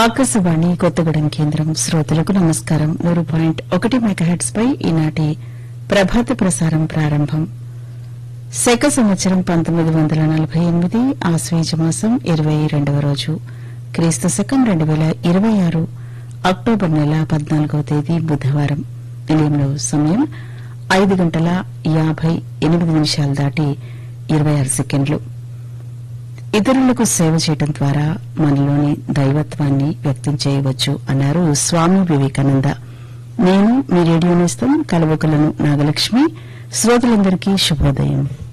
ఆకాశవాణి కొత్తగూడెం కేంద్రం శ్రోతలకు నమస్కారం నూరు పాయింట్ ఒకటి మెగాహెట్స్ పై ఈనాటి ప్రభాత ప్రసారం ప్రారంభం శక సంవత్సరం పంతొమ్మిది వందల నలభై ఎనిమిది ఆశ్వేజ మాసం ఇరవై రెండవ రోజు క్రీస్తు శకం రెండు వేల ఇరవై ఆరు అక్టోబర్ నెల పద్నాలుగవ తేదీ బుధవారం నిలయంలో సమయం ఐదు గంటల యాభై ఎనిమిది నిమిషాలు దాటి ఇరవై ఆరు సెకండ్లు ఇతరులకు సేవ చేయడం ద్వారా మనలోని దైవత్వాన్ని వ్యక్తం చేయవచ్చు అన్నారు స్వామి వివేకానంద నేను మీ రేడియో నేస్తం కలవకులను నాగలక్ష్మి శ్రోతలందరికీ శుభోదయం